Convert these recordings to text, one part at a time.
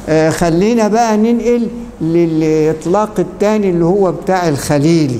آه خلينا بقى ننقل للإطلاق الثاني اللي هو بتاع الخليلي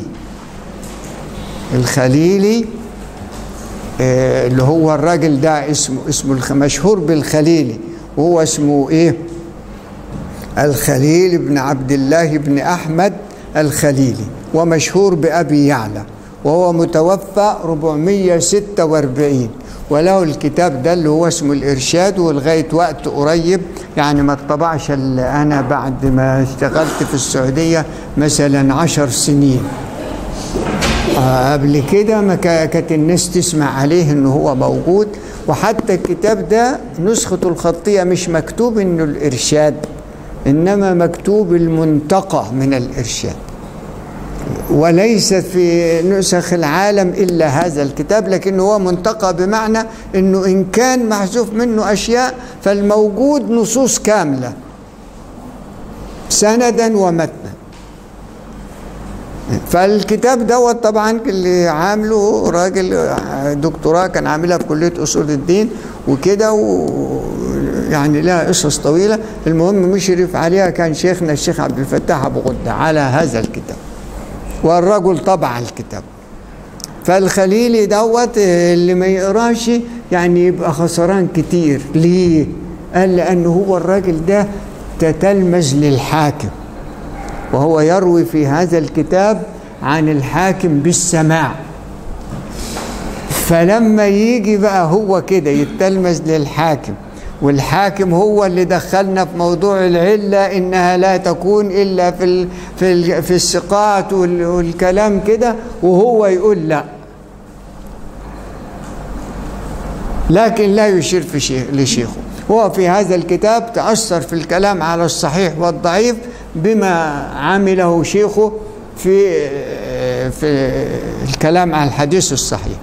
الخليلي آه اللي هو الراجل ده اسمه اسمه الخ- مشهور بالخليلي وهو اسمه ايه الخليل بن عبد الله بن احمد الخليلي ومشهور بابي يعلى وهو متوفى 446 وله الكتاب ده اللي هو اسمه الارشاد ولغايه وقت قريب يعني ما اتطبعش الا انا بعد ما اشتغلت في السعوديه مثلا عشر سنين آه، قبل كده ما كا- كانت الناس تسمع عليه انه هو موجود وحتى الكتاب ده نسخته الخطيه مش مكتوب انه الارشاد انما مكتوب المنتقى من الارشاد وليس في نسخ العالم الا هذا الكتاب لكن هو منتقى بمعنى انه ان كان محذوف منه اشياء فالموجود نصوص كامله سندا ومتنا فالكتاب دوت طبعا اللي عامله راجل دكتوراه كان عاملها في كليه اصول الدين وكده و يعني لها قصص طويله المهم مشرف عليها كان شيخنا الشيخ عبد الفتاح ابو غده على هذا الكتاب والرجل طبع الكتاب فالخليلي دوت اللي ما يقراش يعني يبقى خسران كتير ليه قال لانه هو الراجل ده تتلمذ للحاكم وهو يروي في هذا الكتاب عن الحاكم بالسماع فلما يجي بقى هو كده يتلمذ للحاكم والحاكم هو اللي دخلنا في موضوع العله انها لا تكون الا في ال في ال في الثقات وال- والكلام كده وهو يقول لا لكن لا يشير في شيخ لشيخه هو في هذا الكتاب تأثر في الكلام على الصحيح والضعيف بما عمله شيخه في في الكلام على الحديث الصحيح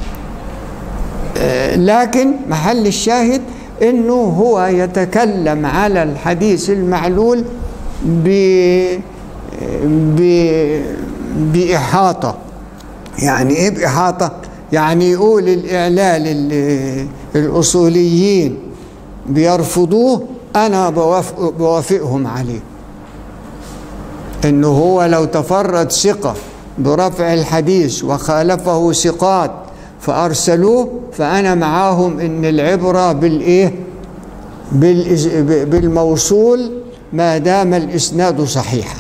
لكن محل الشاهد انه هو يتكلم على الحديث المعلول ب ب بإحاطة يعني ايه بإحاطة يعني يقول الإعلال اللي الأصوليين بيرفضوه أنا بوافق بوافقهم عليه إنه هو لو تفرد ثقة برفع الحديث وخالفه ثقات فأرسلوه فأنا معاهم إن العبرة بالإيه بالإز- بالموصول ما دام الإسناد صحيحا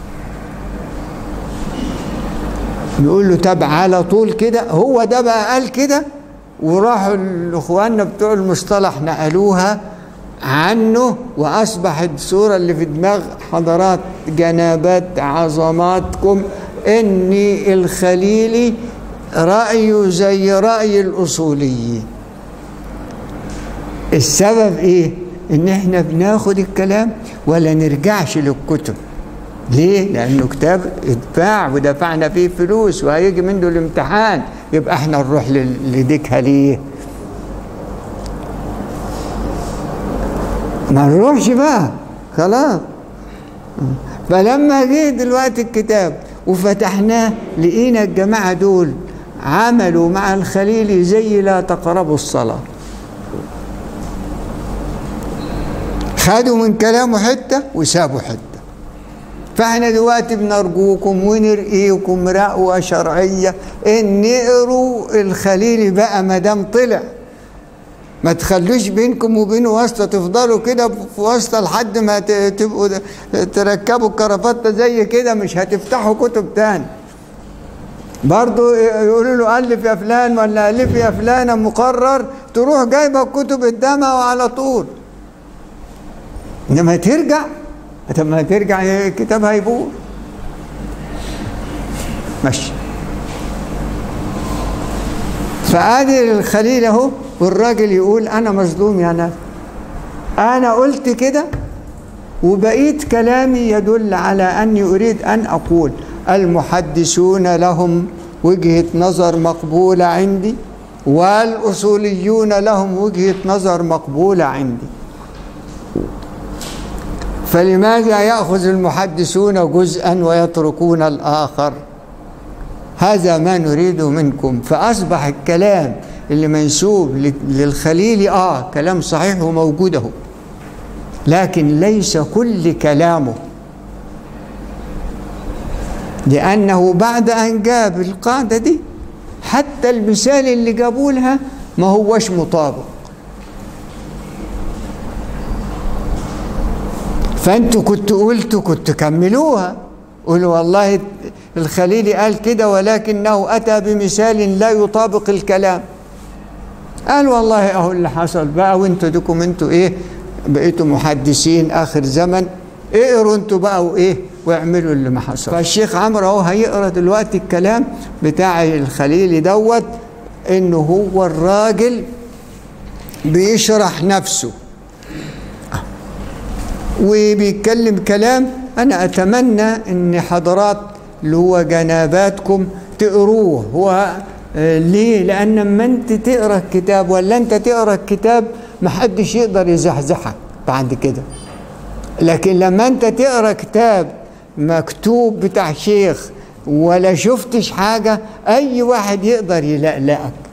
نقول له طب على طول كده هو ده بقى قال كده وراحوا الاخواننا بتوع المصطلح نقلوها عنه واصبحت الصوره اللي في دماغ حضرات جنابات عظماتكم ان الخليلي رايه زي راي الاصوليين السبب ايه ان احنا بناخد الكلام ولا نرجعش للكتب ليه؟ لأنه كتاب اتباع ودفعنا فيه فلوس وهيجي منه الامتحان يبقى احنا نروح لل- لديكها ليه؟ ما نروحش بقى خلاص فلما جه دلوقتي الكتاب وفتحناه لقينا الجماعة دول عملوا مع الخليلي زي لا تقربوا الصلاة خدوا من كلامه حتة وسابوا حتة فاحنا دلوقتي بنرجوكم ونرقيكم رقوة شرعية ان اقروا الخليلي بقى ما دام طلع ما تخلوش بينكم وبينه واسطة تفضلوا كده في واسطة لحد ما ت- تبقوا تركبوا الكرافتة زي كده مش هتفتحوا كتب تاني برضو يقولوا له ألف يا فلان ولا ألف يا فلانة مقرر تروح جايبة الكتب قدامها وعلى طول انما ترجع طب ما ترجع الكتاب هيبور ماشي فادي الخليل اهو والراجل يقول انا مظلوم يا ناس انا قلت كده وبقيت كلامي يدل على اني اريد ان اقول المحدثون لهم وجهه نظر مقبوله عندي والاصوليون لهم وجهه نظر مقبوله عندي فلماذا ياخذ المحدثون جزءا ويتركون الاخر هذا ما نريده منكم فاصبح الكلام اللي منسوب للخليل اه كلام صحيح وموجود اهو لكن ليس كل كلامه لأنه بعد أن جاب القاعدة دي حتى المثال اللي جابوا لها ما هوش مطابق فانتوا كنتوا قلتوا كنتوا كملوها قولوا والله الخليلي قال كده ولكنه اتى بمثال لا يطابق الكلام قال والله اهو اللي حصل بقى وانتوا ديكم انتوا ايه بقيتوا محدثين اخر زمن اقروا انتوا بقى وايه واعملوا اللي ما حصل فالشيخ عمرو اهو هيقرا دلوقتي الكلام بتاع الخليلي دوت انه هو الراجل بيشرح نفسه وبيتكلم كلام انا اتمنى ان حضرات اللي هو جناباتكم تقروه هو آه، ليه لان لما انت تقرا الكتاب ولا انت تقرا الكتاب محدش يقدر يزحزحك بعد كده لكن لما انت تقرا كتاب مكتوب بتاع شيخ ولا شفتش حاجه اي واحد يقدر يلقلقك